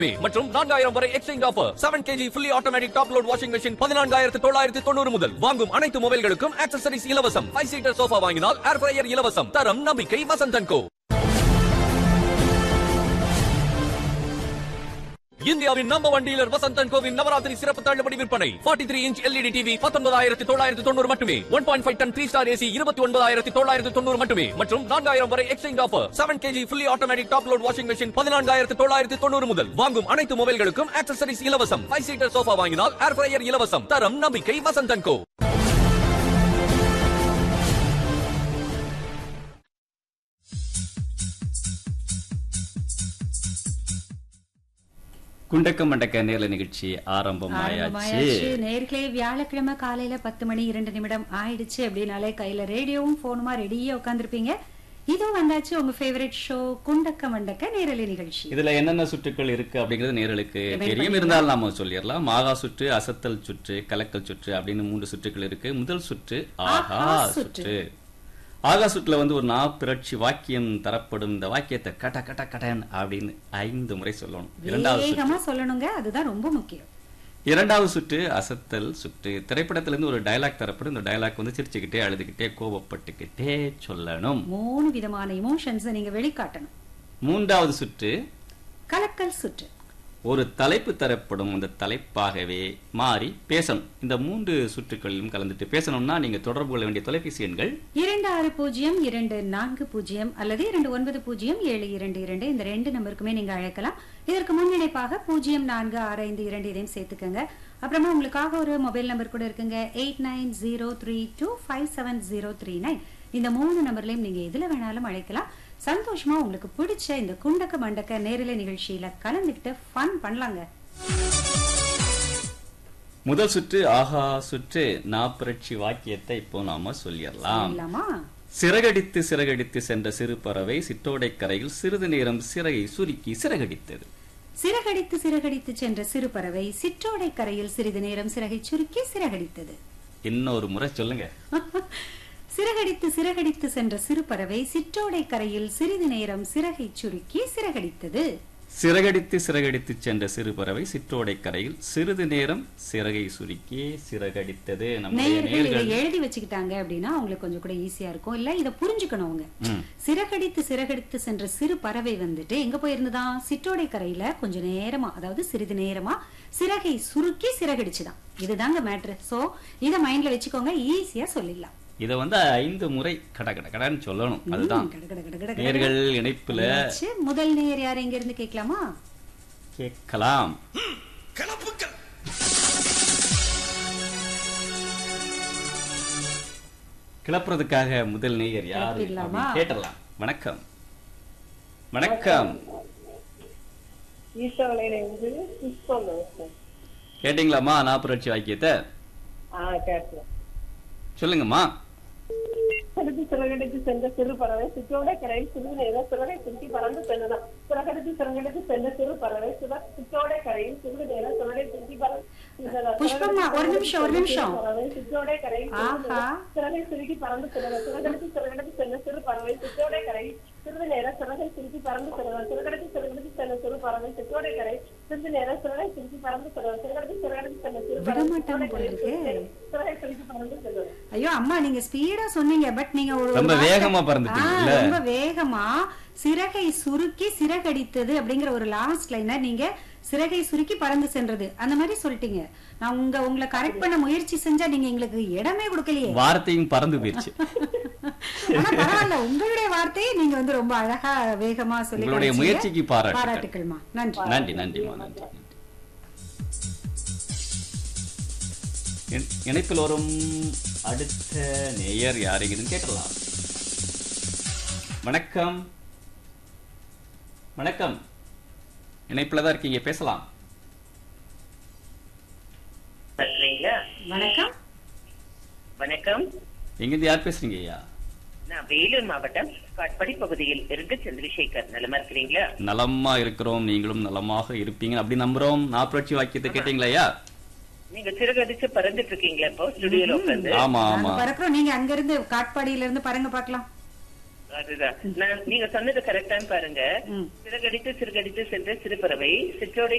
மற்றும் நான்காயிரம் வரை exchange offer seven KG fully automatic top load washing machine பதினான்காயிரத்து தொள்ளாயிரத்து தொண்ணூறு முதல் வாங்கும் அனைத்து மொபைல்களுக்கும் ஆக்சசரிஸ் இலவசம் ஃபைவ் சீட்டர் சோஃபா வாங்கினால் ஏர் ஃப்ரையர் இலவசம் தரம் நம்பிக்கை வசந்தன் கோ இந்தியாவின் நம்பர் ஒன் டீலர் வசந்தன் கோவின் நவராத்திரி சிறப்பு தள்ளுபடி விற்பனை 43 த்ரீ இன்ச் எல்இடி டிவி பத்தொன்பதாயிரத்தி தொள்ளாயிரத்தி தொண்ணூறு மட்டுமே one point five ton three star AC இருபத்தி ஒன்பதாயிரத்தி தொள்ளாயிரத்தி தொண்ணூறு மட்டுமே மற்றும் நான்காயிரம் வரை exchange offer seven KG fully automatic top load washing machine பதினான்காயிரத்தி தொள்ளாயிரத்தி தொண்ணூறு முதல் வாங்கும் அனைத்து மொபைல்களுக்கும் ஆக்சசரிஸ் இலவசம் ஃபைவ் சீட்டர் சோஃபா வாங்கினால் ஏர் ஃப்ரையர் இலவசம் தரம் நம்பிக்கை வசந்தன் கோ குண்டக்க மண்டக்க நேர்ல நிகழ்ச்சி ஆரம்பமாயாச்சு ஆரம்பமாயாச்சு நேர்களே வியாழக்கிழமை காலையில பத்து மணி இரண்டு நிமிடம் ஆயிடுச்சு அப்படின்னாலே கையில ரேடியோவும் போனுமா ரெடியா உட்காந்துருப்பீங்க இதுவும் வந்தாச்சு உங்க ஃபேவரட் ஷோ குண்டக்க மண்டக்க நேரலை நிகழ்ச்சி இதுல என்னென்ன சுற்றுக்கள் இருக்கு அப்படிங்கிறது நேர்களுக்கு Remind தெரியும் பண்ணிடலாம். இருந்தாலும் நாம சொல்லிடலாம் மாகா சுற்று அசத்தல் சுற்று கலக்கல் சுற்று அப்படின்னு மூன்று சுற்றுகள் இருக்கு முதல் சுற்று ஆஹா ஆஹா சுற்று சுற்று. ஆகா சுற்றுல வந்து ஒரு நாப்பிரட்சி வாக்கியம் தரப்படும் இந்த வாக்கியத்தை கட கட கடன் அப்படின்னு ஐந்து முறை சொல்லணும் இரண்டாவது சுற்று வேகமா சொல்லணுங்க அதுதான் ரொம்ப முக்கியம் இரண்டாவது சுற்று அசத்தல் சுற்று திரைப்படத்துல இருந்து ஒரு டயலாக் தரப்படும் இந்த டயலாக் வந்து சிரிச்சுக்கிட்டே அழுதுகிட்டே கோபப்பட்டுக்கிட்டே சொல்லணும் மூணு விதமான இமோஷன்ஸை நீங்க வெளிக்காட்டணும் மூன்றாவது சுற்று கலக்கல் சுற்று ஒரு தலைப்பு தரப்படும் அந்த தலைப்பாகவே மாறி பேசணும் இந்த மூன்று சுற்றுகளிலும் கலந்துட்டு பேசணும்னா நீங்க தொடர்பு கொள்ள வேண்டிய தொலைபேசி எண்கள் இரண்டு ஆறு பூஜ்ஜியம் இரண்டு நான்கு பூஜ்ஜியம் அல்லது இரண்டு ஒன்பது பூஜ்ஜியம் ஏழு இரண்டு இரண்டு இந்த ரெண்டு நம்பருக்குமே நீங்க அழைக்கலாம் இதற்கு முன்னிணைப்பாக பூஜ்ஜியம் நான்கு ஆறு ஐந்து இரண்டு இதையும் சேர்த்துக்கோங்க அப்புறமா உங்களுக்காக ஒரு மொபைல் நம்பர் கூட இருக்குங்க eight nine zero three two five seven zero three nine இந்த மூணு நம்பர்லயும் நீங்க எதுல வேணாலும் அழைக்கலாம் சந்தோஷமா உங்களுக்கு பிடிச்ச இந்த குண்டக்க மண்டக்க நேரலை நிகழ்ச்சியில கலந்துக்கிட்டு ஃபன் பண்ணலாங்க முதல் சுற்று ஆஹா சுற்று நாப்புரட்சி வாக்கியத்தை இப்போ நாம சொல்லிடலாம் இல்லாமா சிறகடித்து சிறகடித்து சென்ற சிறு பறவை சிற்றோடை கரையில் சிறிது நேரம் சிறகை சுருக்கி சிறகடித்தது சிறகடித்து சிறகடித்து சென்ற சிறு பறவை சிற்றோடை கரையில் சிறிது நேரம் சிறகை சுருக்கி சிறகடித்தது இன்னொரு முறை சொல்லுங்க சிறகடித்து சிறகடித்து சென்ற சிறு பறவை சிற்றோடை கரையில் சிறிது நேரம் சிறகை சுருக்கி சிறகடித்தது சிறகடித்து சிறகடித்து சென்ற சிறு பறவை சிற்றோடை கரையில் சிறிது நேரம் சிறகை சுருக்கி சிறகடித்தது நம்முடைய நேயர்கள் இதை நேர்கள் எழுதி வச்சுக்கிட்டாங்க அப்படின்னா அவங்களுக்கு கொஞ்சம் கூட ஈஸியா இருக்கும் இல்ல இதை புரிஞ்சுக்கணும் அவங்க ம். சிறகடித்து சிறகடித்து சென்ற சிறு பறவை வந்துட்டு எங்க போயிருந்ததான் சிற்றோடை கரையில கொஞ்ச நேரமா அதாவது சிறிது நேரமா சிறகை சுருக்கி சிறகடிச்சுதான் இதுதாங்க மேட்ரு சோ இத மைண்ட்ல வச்சுக்கோங்க ஈஸியா சொல்லிடலாம் இத வந்து ஐந்து முறை கட கட கடன்னு சொல்லணும் அதுதான் கட, கட, கட, கட, கட. நேர்கள் இணைப்புல ஆச்சு. முதல் நேயர் யார் எங்க இருந்து கேட்கலாமா கேட்கலாம் கிளப்புறதுக்காக முதல் நேயர் யாரு கிளப்பிடலாமா? அப்படின்னு கேட்டலாம் வணக்கம் வணக்கம் ஈசாவளையில இருந்து புஷ்பம் பேசுறேன். கேட்டீங்களாம்மா நாப்புரட்சி வாக்கியத்தை ஆ கேட்டேன் சொல்லுங்கம்மா சிறகடித்து சிறகடித்து சென்ற சிறு பறவை சிற்றோட கரை சிறு நேரம் சிறகை சுருட்டி பறந்து சென்றதாம் சிறகடித்து சிறகடித்து சென்ற சிறு பறவை சிற- சிற்றோட கரையில் சிறு நேரம் சிறகை சுருட்டி பறந்து சென்றதாம். புஷ்பம்மா, ஒரு நிமிஷம், ஒரு நிமிஷம். பறவை சிற்றோட கரையில் சிறு ஆஹா. நேரம் சிறகை சுருட்டி பறந்து சென்றதாம். சிறகடித்து சிறகடித்து சென்ற சிறு பறவை சிற்றோட கரையில் சிறிது நேரம் சிறகை சுருட்டி பறந்து சென்றதாம். சிறகடித்து சிறகடித்து சென்ற சிறு பறவை சிற்றோட கரை சிறிது நேரம் சிறகை சுருட்டி பறந்து சென்றதாம். சிறகடித்து சிறகடித்து சென்ற சிறு பறவை விடமாட்டாங்க சிற்றோட போல கரையில் இருக்கு. சிறிது நேரம் சிறகை சுருட்டி பறந்து சென்றதாம். ஐயோ அம்மா நீங்க ஸ்பீடா சொன்னீங்க பட் நீங்க ஒரு ரொம்ப வார்த்தை- வேகமா ஆ, பறந்துட்டீங்கல்ல? ரொம்ப வேகமா சிறகை சுருக்கி சிறகடித்தது அப்படிங்கிற ஒரு லாஸ்ட் லைனை நீங்க சிறகை சுருக்கி பறந்து சென்றது அந்த மாதிரி சொல்லிட்டீங்க நான் உங்க உங்களை கரெக்ட் பண்ண முயற்சி செஞ்சா நீங்க எங்களுக்கு இடமே கொடுக்கலையே வார்த்தையும் பறந்து போயிடுச்சு ஆனா பரவாயில்ல உங்களுடைய வார்த்தையை நீங்க வந்து ரொம்ப அழகா வேகமா சொல்லி உங்களுடைய காமிச்சீங்க. முயற்சிக்கு பாராட்டுக்கள். பாராட்டுக்கள்மா நன்றி நன்றி நன்றிம்மா நன்றி நன்றி. இணை- இணைப்பில் வரும் அடுத்த நேயர் யாருங்கன்னு கேட்டலாம் வணக்கம் வணக்கம் இணைப்புல தான் இருக்கீங்க பேசலாம் சரிங்களா வணக்கம் வணக்கம் எங்கிருந்து யார் பேசுறீங்க ஐயா நான் வேலூர் மாவட்டம் காட்பாடி பகுதியில் இருந்து சந்திரசேகர் நலமா இருக்கிறீங்களா நலமா இருக்கிறோம் நீங்களும் நலமாக இருப்பீங்க அப்படி நம்புறோம் நாப்புரட்சி வாக்கியத்தை கேட்டீங்களா ஐயா நீங்க சிறகடிச்சு பறந்துட்டு இருக்கீங்களா இப்போ ஸ்டுடியோல உட்காந்து ஆமா நாங்க ஆமா பறக்குறோம் நீங்க அங்க இருந்து காட்பாடியில இருந்து பறங்க பார்க்கலாம் அதுதான் நான் நீங்க சொன்னது கரெக்டான்னு பாருங்க ம். சிறகடித்து சிறுகடித்து சென்ற சிறுபறவை சிற்றோடை